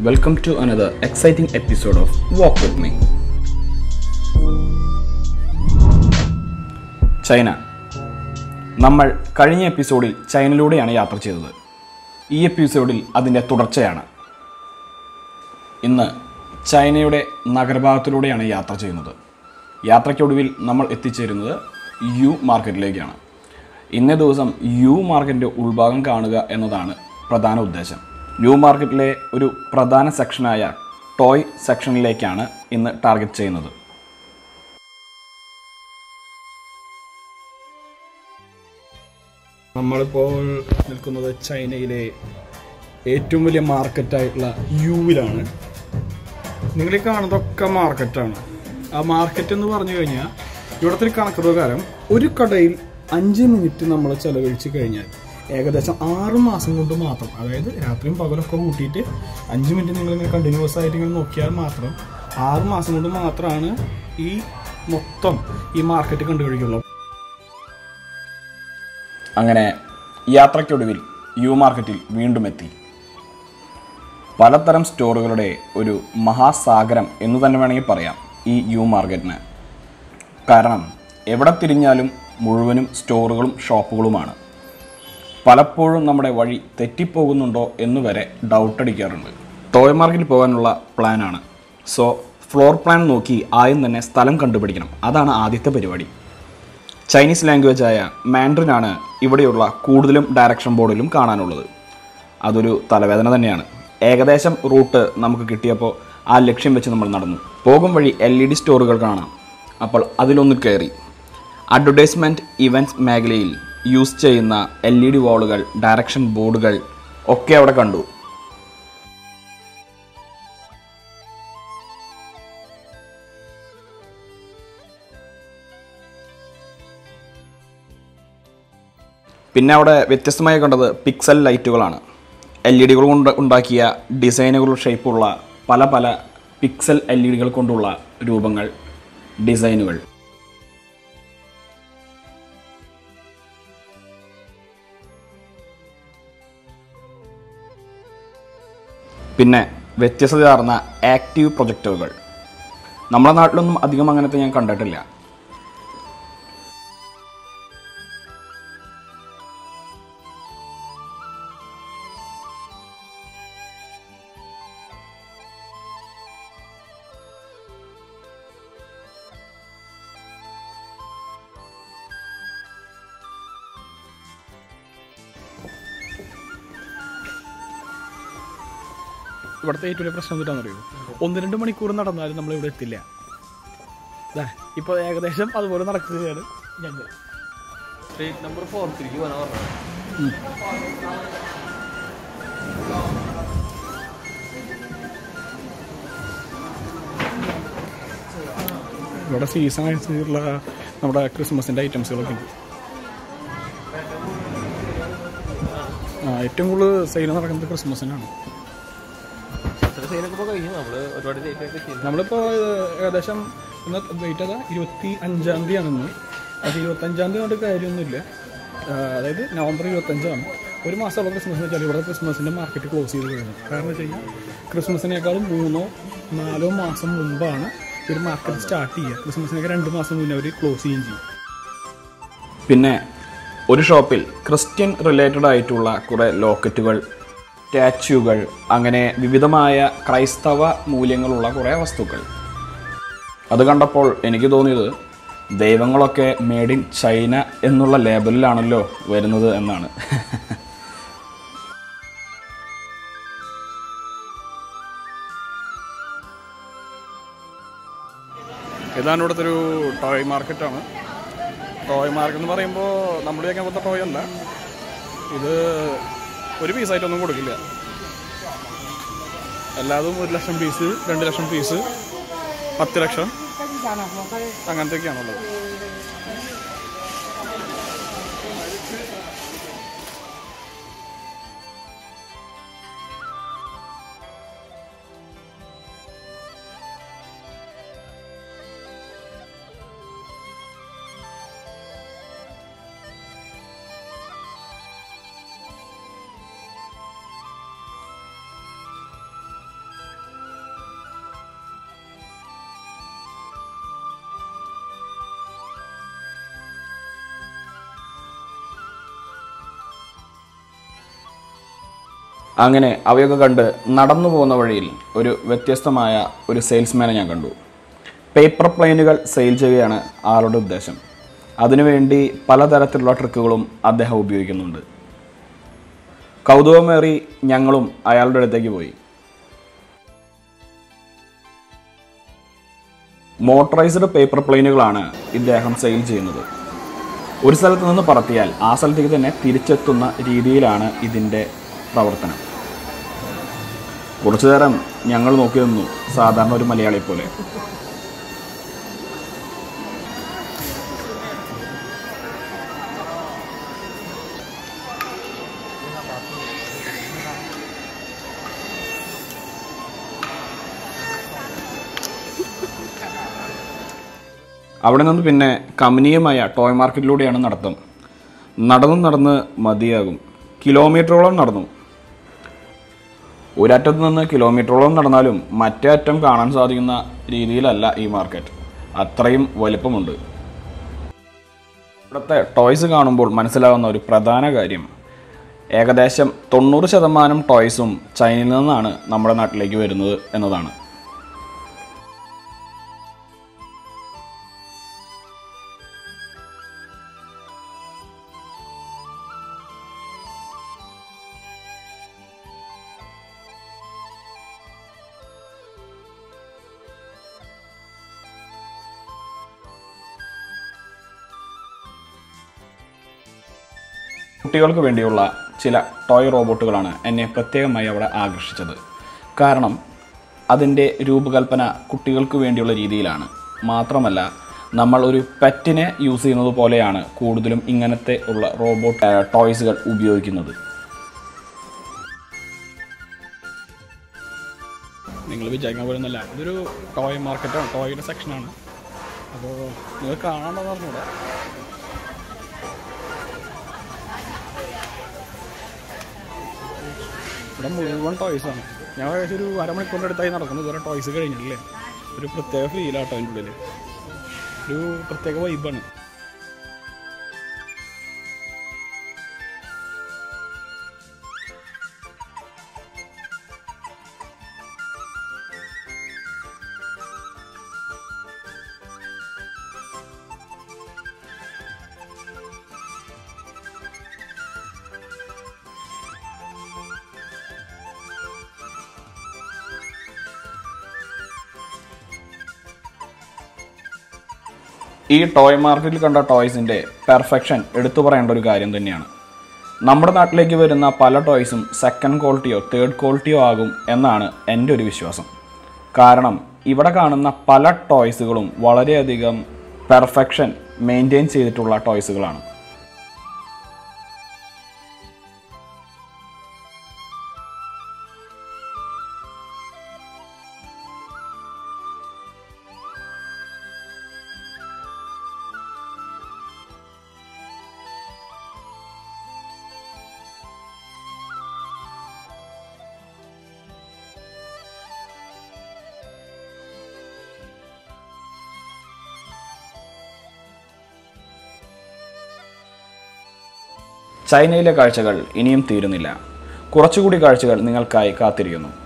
Welcome to another exciting episode of Walk with Me. China നമ്മൾ കഴിഞ്ഞ എപ്പിസോഡിൽ ചൈനയിലൂടെയാണ് യാത്ര ചെയ്തത് ഈ എപ്പിസോഡിൽ അതിൻ്റെ തുടർച്ചയാണ് ഇന്ന് ചൈനയുടെ നഗരഭാഗത്തിലൂടെയാണ് യാത്ര ചെയ്യുന്നത് യാത്രയ്ക്കൊടുവിൽ നമ്മൾ എത്തിച്ചേരുന്നത് യു മാർക്കറ്റിലേക്കാണ് ഇന്നേ ദിവസം യു മാർക്കറ്റിൻ്റെ ഉൾഭാഗം കാണുക എന്നതാണ് പ്രധാന ഉദ്ദേശം യു മാർക്കറ്റിലെ ഒരു പ്രധാന സെക്ഷനായ ടോയ് സെക്ഷനിലേക്കാണ് ഇന്ന് ടാർഗറ്റ് ചെയ്യുന്നത് നമ്മളിപ്പോൾ നിൽക്കുന്നത് ചൈനയിലെ ഏറ്റവും വലിയ മാർക്കറ്റായിട്ടുള്ള യുവിലാണ് നിങ്ങൾ ഈ കാണുന്നതൊക്കെ മാർക്കറ്റാണ് ആ മാർക്കറ്റ് എന്ന് പറഞ്ഞു കഴിഞ്ഞാൽ ഇവിടുത്തെ ഒരു കണക്ക് പ്രകാരം ഒരു കടയിൽ അഞ്ച് മിനിറ്റ് നമ്മൾ ചെലവഴിച്ച് കഴിഞ്ഞാൽ ഏകദേശം ആറ് മാസം കൊണ്ട് മാത്രം അതായത് രാത്രിയും പകലൊക്കെ കൂട്ടിയിട്ട് അഞ്ച് മിനിറ്റ് നിങ്ങൾ ഇങ്ങനെ കണ്ടിന്യൂസ് ആയിട്ട് ഇങ്ങനെ നോക്കിയാൽ മാത്രം ആറ് മാസം കൊണ്ട് മാത്രമാണ് ഈ മൊത്തം ഈ മാർക്കറ്റ് കണ്ടുപിടിക്കുള്ളൂ അങ്ങനെ യാത്രയ്ക്കൊടുവിൽ യു മാർക്കറ്റിൽ വീണ്ടും എത്തി പലതരം സ്റ്റോറുകളുടെ ഒരു മഹാസാഗരം എന്ന് തന്നെ വേണമെങ്കിൽ പറയാം ഈ യു മാർക്കറ്റിന് കാരണം എവിടെ തിരിഞ്ഞാലും മുഴുവനും സ്റ്റോറുകളും ഷോപ്പുകളുമാണ് പലപ്പോഴും നമ്മുടെ വഴി തെറ്റിപ്പോകുന്നുണ്ടോ എന്ന് വരെ ഡൗട്ട് അടിക്കാറുണ്ട് ടോയ് മാർക്കറ്റിൽ പോകാനുള്ള പ്ലാനാണ് സോ ഫ്ലോർ പ്ലാൻ നോക്കി ആദ്യം തന്നെ സ്ഥലം കണ്ടുപിടിക്കണം അതാണ് ആദ്യത്തെ പരിപാടി ചൈനീസ് ലാംഗ്വേജായ മാൻഡറിനാണ് ഇവിടെയുള്ള കൂടുതലും ഡയറക്ഷൻ ബോർഡിലും കാണാനുള്ളത് അതൊരു തലവേദന തന്നെയാണ് ഏകദേശം റൂട്ട് നമുക്ക് കിട്ടിയപ്പോൾ ആ ലക്ഷ്യം വെച്ച് നമ്മൾ നടന്നു പോകും വഴി എൽ ഇ ഡി സ്റ്റോറുകൾ കാണാം അപ്പോൾ അതിലൊന്ന് കയറി അഡ്വർടൈസ്മെൻറ്റ് ഇവൻറ്റ്സ് മേഖലയിൽ യൂസ് ചെയ്യുന്ന എൽ ഇ ഡി വാളുകൾ ഡയറക്ഷൻ ബോർഡുകൾ ഒക്കെ അവിടെ കണ്ടു പിന്നെ അവിടെ വ്യത്യസ്തമായി കണ്ടത് പിക്സൽ ലൈറ്റുകളാണ് എൽ ഇ ഡികൾ കൊണ്ട് ഉണ്ടാക്കിയ ഡിസൈനുകൾ ഷേപ്പുള്ള പല പല പിക്സൽ എൽ ഇ ഡികൾ കൊണ്ടുള്ള രൂപങ്ങൾ ഡിസൈനുകൾ പിന്നെ വ്യത്യസ്തതയാർന്ന ആക്റ്റീവ് പ്രൊജക്ടറുകൾ നമ്മുടെ നാട്ടിലൊന്നും അധികം അങ്ങനത്തെ ഞാൻ കണ്ടിട്ടില്ല ഇവിടുത്തെ ഏറ്റവും വലിയ പ്രശ്നം എന്താണെന്ന് അറിയോ ഒന്ന് രണ്ട് മണിക്കൂർ നടന്നാലും നമ്മൾ ഇവിടെ എത്തില്ല ദാ, ഇപ്പൊ ഏകദേശം അതുപോലെ നടക്കുകയാണ് ഞങ്ങൾ സ്ട്രീറ്റ് നമ്പർ ഫോർത്തിലേക്ക് പോകാൻ പറഞ്ഞത് ഇവിടെ സീസൺ അനുസരിച്ചുള്ള നമ്മുടെ ക്രിസ്മസിന്റെ ഐറ്റംസുകളൊക്കെ ഉണ്ട് ആ ഏറ്റവും കൂടുതൽ സെയിൽ നടക്കുന്നത് ക്രിസ്മസിനാണ് ഇത്ര സീനൊക്കെ ഇപ്പോൾ കഴിഞ്ഞു നമ്മൾ ഒരുപാട് ഡേറ്റ് ഒക്കെ ചെയ്തു നമ്മളിപ്പോൾ ഏകദേശം ഇന്ന് ഡേറ്റ് അതാ ഇരുപത്തി അഞ്ചാം തീയതിയാണ് ഇന്ന് അത് ഇരുപത്തഞ്ചാം തീയതി കൊണ്ട് കാര്യമൊന്നുമില്ല ആ, അതായത് നവംബർ ഇരുപത്തഞ്ചാണ് ഒരു മാസമുള്ള ക്രിസ്മസ് വെച്ചാൽ ഇവിടെ ക്രിസ്മസിൻ്റെ മാർക്കറ്റ് ക്ലോസ് ചെയ്ത് കഴിഞ്ഞു കാരണം വെച്ച് കഴിഞ്ഞാൽ ക്രിസ്മസിനേക്കാളും മൂന്നോ നാലോ മാസം മുമ്പാണ് ഒരു മാർക്കറ്റ് സ്റ്റാർട്ട് ചെയ്യുക ക്രിസ്മസിനൊക്കെ രണ്ട് മാസം മുന്നേ അവർ ക്ലോസ് ചെയ്യുകയും ചെയ്യും പിന്നെ ഒരു ഷോപ്പിൽ ക്രിസ്ത്യൻ റിലേറ്റഡ് ആയിട്ടുള്ള കുറേ ലോക്കറ്റുകൾ സ്റ്റാച്യൂകൾ അങ്ങനെ വിവിധമായ ക്രൈസ്തവ മൂല്യങ്ങളുള്ള കുറേ വസ്തുക്കൾ അത് കണ്ടപ്പോൾ എനിക്ക് തോന്നിയത് ദൈവങ്ങളൊക്കെ മേഡ് ഇൻ ചൈന എന്നുള്ള ലേബലിലാണല്ലോ വരുന്നത് എന്നാണ് ഇതാണ് ഇവിടുത്തെ ഒരു ടോയ് മാർക്കറ്റാണ് ടോയ് മാർക്കറ്റ് എന്ന് പറയുമ്പോൾ നമ്മുടെ ഒക്കെ പോലത്തെ ടോയ് അല്ല ഇത് ഒരു പീസായിട്ടൊന്നും കൊടുക്കില്ല എല്ലാതും ഒരു ലക്ഷം പീസ് രണ്ട് ലക്ഷം പീസ് പത്ത് ലക്ഷം അങ്ങനത്തെയൊക്കെയാണുള്ളത് അങ്ങനെ അവയൊക്കെ കണ്ട് നടന്നു പോകുന്ന വഴിയിൽ ഒരു വ്യത്യസ്തമായ ഒരു സെയിൽസ്മാനെ ഞാൻ കണ്ടു പേപ്പർ പ്ലെയിനുകൾ സെയിൽ ചെയ്യുകയാണ് ആളുടെ ഉദ്ദേശം അതിനുവേണ്ടി പലതരത്തിലുള്ള ട്രിക്കുകളും അദ്ദേഹം ഉപയോഗിക്കുന്നുണ്ട് കൗതുകമേറി ഞങ്ങളും അയാളുടെ അടുത്തേക്ക് പോയി മോട്ടറൈസ്ഡ് പേപ്പർ പ്ലെയിനുകളാണ് ഇദ്ദേഹം സെയിൽ ചെയ്യുന്നത് ഒരു സ്ഥലത്ത് നിന്ന് പറത്തിയാൽ ആ സ്ഥലത്തേക്ക് തന്നെ തിരിച്ചെത്തുന്ന രീതിയിലാണ് ഇതിൻ്റെ പ്രവർത്തനം കുറച്ചു നേരം ഞങ്ങൾ നോക്കി നിന്നു സാധാരണ ഒരു മലയാളി പോലെ അവിടെ നിന്ന് പിന്നെ കമനീയമായ ടോയ് മാർക്കറ്റിലൂടെയാണ് നടത്തം നടന്ന് നടന്ന് മതിയാകും കിലോമീറ്ററോളം നടന്നു ഒരറ്റത്ത് നിന്ന് കിലോമീറ്ററോളം നടന്നാലും മറ്റേ അറ്റം കാണാൻ സാധിക്കുന്ന രീതിയിലല്ല ഈ മാർക്കറ്റ് അത്രയും വലിപ്പമുണ്ട് ഇവിടുത്തെ ടോയ്സ് കാണുമ്പോൾ മനസ്സിലാകുന്ന ഒരു പ്രധാന കാര്യം ഏകദേശം തൊണ്ണൂറ് ശതമാനം ടോയ്സും ചൈനയിൽ നിന്നാണ് നമ്മുടെ നാട്ടിലേക്ക് വരുന്നത് എന്നതാണ് കുട്ടികൾക്ക് വേണ്ടിയുള്ള ചില ടോയ് റോബോട്ടുകളാണ് എന്നെ പ്രത്യേകമായി അവിടെ ആകർഷിച്ചത് കാരണം അതിൻ്റെ രൂപകൽപ്പന കുട്ടികൾക്ക് വേണ്ടിയുള്ള രീതിയിലാണ് മാത്രമല്ല നമ്മൾ ഒരു പെറ്റിനെ യൂസ് ചെയ്യുന്നത് പോലെയാണ് കൂടുതലും ഇങ്ങനത്തെ ഉള്ള റോബോട്ട് ആ, ടോയ്സുകൾ ഉപയോഗിക്കുന്നത് നിങ്ങൾ വിചാരിക്കാൻ പോലുന്നല്ല ഇതൊരു ടോയ് മാർക്കറ്റാണ് ടോയുടെ സെക്ഷനാണ് അപ്പോൾ നിങ്ങൾ കാണാമെന്ന് പറഞ്ഞൂടെ ഇവിടെ മുഴുവൻ ടോയ്സ് ആണ് ഞാൻ ഏകദേശം ഒരു അരമണിക്കൂറിൻ്റെ അടുത്തായി നടക്കുന്നു ഇതുവരെ ടോയ്സ് കഴിഞ്ഞിട്ടില്ലേ ഒരു പ്രത്യേക ഫീലാട്ടോ അതിൻ്റെ ഉള്ളിൽ ഒരു പ്രത്യേക വൈബാണ് ഈ ടോയ് മാർക്കറ്റിൽ കണ്ട ടോയ്സിൻ്റെ പെർഫെക്ഷൻ എടുത്തു പറയേണ്ട ഒരു കാര്യം തന്നെയാണ് നമ്മുടെ നാട്ടിലേക്ക് വരുന്ന പല ടോയ്സും സെക്കൻഡ് ക്വാളിറ്റിയോ തേർഡ് ക്വാളിറ്റിയോ ആകും എന്നാണ് എൻ്റെ ഒരു വിശ്വാസം കാരണം ഇവിടെ കാണുന്ന പല ടോയ്സുകളും വളരെയധികം പെർഫെക്ഷൻ മെയിൻറ്റെയിൻ ചെയ്തിട്ടുള്ള ടോയ്സുകളാണ് ചൈനയിലെ കാഴ്ചകൾ ഇനിയും തീരുന്നില്ല കുറച്ചുകൂടി കാഴ്ചകൾ നിങ്ങൾക്കായി കാത്തിരിക്കുന്നു